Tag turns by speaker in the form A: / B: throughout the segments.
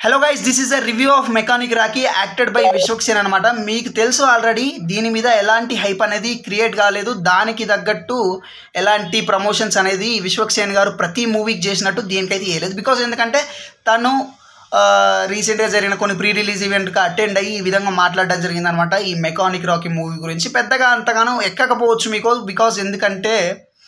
A: hello guys this is a review of Mechanic Rocky acted by Vishwaksen అనమాట మీకు తెలుసు ఆల్రెడీ దీని మీద ఎలాంటి హైప్ అనేది క్రియేట్ కాలేదు దానికి తగ్గట్టు ఎలాంటి ప్రమోషన్స్ అనేది విశ్వక్సేన్ గారు ప్రతి మూవీకి చేసినట్టు దీనికైతే చేయలేదు బికాజ్ ఎందుకంటే తను రీసెంట్గా జరిగిన కొన్ని ప్రీ రిలీజ్ ఈవెంట్కి అటెండ్ అయ్యి ఈ విధంగా మాట్లాడడం జరిగిందనమాట ఈ మెకానిక్ రాకీ మూవీ గురించి పెద్దగా అంతగానో ఎక్కకపోవచ్చు మీకు బికాజ్ ఎందుకంటే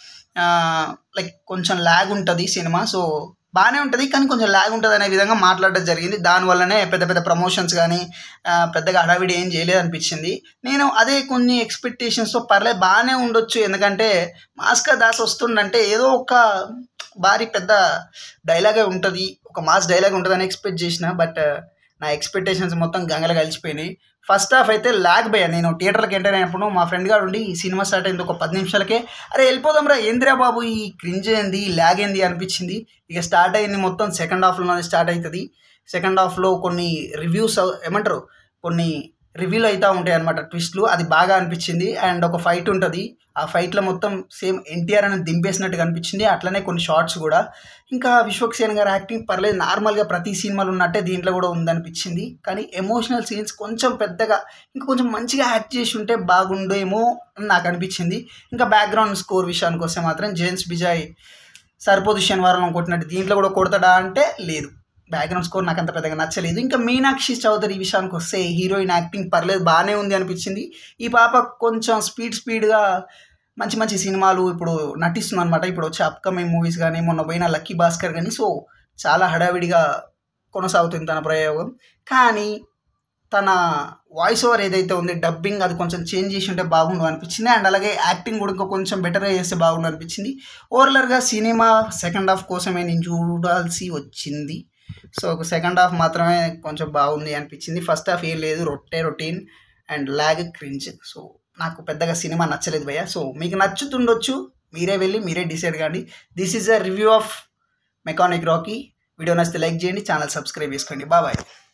A: లైక్ కొంచెం ల్యాగ్ ఉంటుంది సినిమా సో బాగానే ఉంటుంది కానీ కొంచెం ల్యాగ్ ఉంటుంది అనే విధంగా మాట్లాడడం జరిగింది దానివల్లనే పెద్ద పెద్ద ప్రమోషన్స్ కానీ పెద్దగా హడావిడి ఏం చేయలేదు అనిపించింది నేను అదే కొన్ని ఎక్స్పెక్టేషన్స్తో పర్లేదు బాగానే ఉండొచ్చు ఎందుకంటే మాస్కా దాస్ వస్తుండంటే ఏదో ఒక భారీ పెద్ద డైలాగే ఉంటుంది ఒక మాస్ డైలాగ్ ఉంటుందని ఎక్స్పెక్ట్ చేసిన బట్ నా ఎక్స్పెక్టేషన్స్ మొత్తం గంగలు కలిసిపోయినాయి ఫస్ట్ హాఫ్ అయితే లాగ్ పోయా నేను థియేటర్కి ఎంటర్ అయినప్పుడు మా ఫ్రెండ్ గారు ఉండి ఈ సినిమా స్టార్ట్ అయింది ఒక పది నిమిషాలకే అరే వెళ్ళిపోదాం రా ఏందిరా బాబు ఈ క్రింజ్ ఏంది ఈ ల్యాగ్ ఏంది అనిపించింది ఇక స్టార్ట్ అయింది మొత్తం సెకండ్ హాఫ్లోనే స్టార్ట్ అవుతుంది సెకండ్ హాఫ్లో కొన్ని రివ్యూస్ ఏమంటారు కొన్ని రివ్యూలు అవుతూ ఉంటాయి అనమాట ట్విస్ట్లు అది బాగా అనిపించింది అండ్ ఒక ఫైట్ ఉంటుంది ఆ ఫైట్లో మొత్తం సేమ్ ఎన్టీఆర్ అని దింపేసినట్టుగా అనిపించింది అట్లనే కొన్ని షార్ట్స్ కూడా ఇంకా విశ్వక్సేన్ గారు యాక్టింగ్ పర్లేదు నార్మల్గా ప్రతి సినిమాలో ఉన్నట్టే దీంట్లో కూడా ఉందనిపించింది కానీ ఎమోషనల్ సీన్స్ కొంచెం పెద్దగా ఇంకా కొంచెం మంచిగా యాక్ట్ చేసి ఉంటే బాగుండేమో అని నాకు అనిపించింది ఇంకా బ్యాక్గ్రౌండ్ స్కోర్ విషయానికి వస్తే మాత్రం జేమ్స్ బిజాయ్ సరిపోదు శనివారం కొట్టినట్టు దీంట్లో కూడా కొడతాడా అంటే లేదు బ్యాక్గ్రౌండ్ స్కోర్ నాకు అంత పెద్దగా నచ్చలేదు ఇంకా మీనాక్షి చౌదరి విషయానికి వస్తే హీరోయిన్ యాక్టింగ్ పర్లేదు బాగానే ఉంది అనిపించింది ఈ పాప కొంచెం స్పీడ్ స్పీడ్గా మంచి మంచి సినిమాలు ఇప్పుడు నటిస్తుంది అనమాట ఇప్పుడు వచ్చే అప్కమింగ్ మూవీస్ కానీ మొన్న పోయిన లక్కీ భాస్కర్ కానీ సో చాలా హడావిడిగా కొనసాగుతుంది తన ప్రయోగం కానీ తన వాయిస్ ఓవర్ ఏదైతే ఉంది డబ్బింగ్ అది కొంచెం చేంజ్ చేసి ఉంటే బాగుండు అనిపించింది అండ్ అలాగే యాక్టింగ్ కూడా ఇంకా కొంచెం బెటర్గా చేస్తే బాగుండు అనిపించింది ఓవరాల్గా సినిమా సెకండ్ హాఫ్ కోసమే నేను చూడాల్సి వచ్చింది సో సెకండ్ హాఫ్ మాత్రమే కొంచెం బాగుంది అనిపించింది ఫస్ట్ హాఫ్ ఏం లేదు రొట్టే routine and lag cringe so నాకు పెద్దగా సినిమా నచ్చలేదు భయ్య సో మీకు నచ్చుతుండొచ్చు మీరే వెళ్ళి మీరే డిసైడ్ కాండి this is a review of Mechanic Rocky video నచ్చితే లైక్ చేయండి ఛానల్ సబ్స్క్రైబ్ చేసుకోండి బాయ్